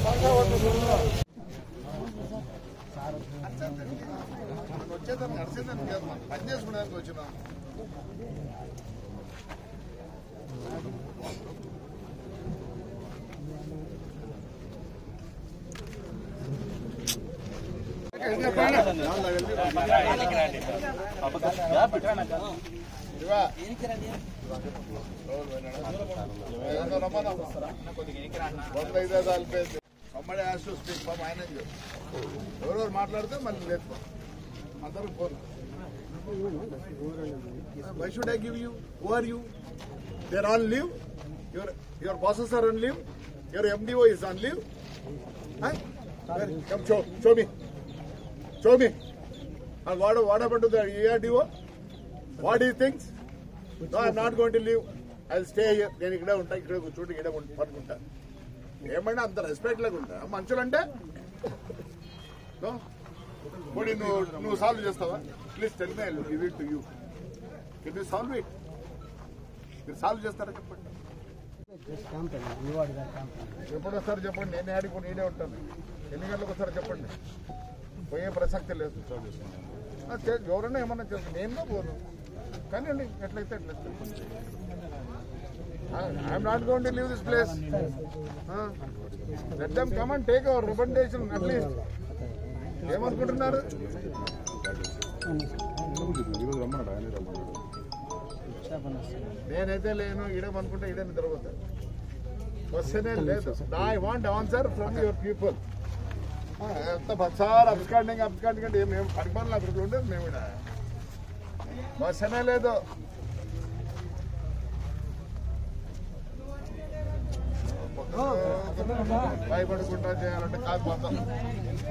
వచ్చేదాన్ని నడిచేదాన్ని కాదు మనం పని చేసుకునేదానికి వచ్చినాం ఇవా అమ్మడి హ్యాస్ టు స్పీక్ ఫర్ ఆయన ఎవరెవరు మాట్లాడితే మళ్ళీ లేదు అందరూ phone why should I give you who are you they are on leave your your bosses are on leave your MDO is on leave come show show me show me and what what about the ARDO what ఈ things no I'm not going to leave I stay here నేను ఇక్కడే ఉంటా ఇక్కడే కూర్చోండి ఇక్కడే ఉంట- పడుకుంటా ఏమైనా అంత రెస్పెక్ట్ లేకుండా ఉంటా మనుషులంటే నో పోనీ నువ్వు నువ్వు సాల్వ్ చేస్తావా please tell me give it to you can you solve it మీరు సాల్వ్ చేస్తారా చెప్పండి ఎప్పుడు వస్తారు చెప్పండి నేను ఆడికి నేనే ఉంటాను ఎన్ని గంటలకు వస్తారో చెప్పండి పోయే ప్రసక్తి లేదు ఆ, చే- ఎవరైనా ఏమన్నా చేస్తాను నేను పోను కానీ అండి ఎట్లయితే ఎట్లా I'm not going to leave this place let them come and take our recommendation at least ఏమనుకుంటున్నారు నేనైతే లేను ఈడేమనుకుంటే ఈడే నిద్రపోతా క్వశ్చనే లేదు I want answer from your people ఎంత సార్ అబ్స్కాండింగ్ అబ్స్కాండింగ్ అంటే మేము పరిపాలన అక్కడికి ఉండేది మేము ఈడ క్వశ్చనే లేదు భయపడకుండా చేయాలంటే కాదు మొత్తం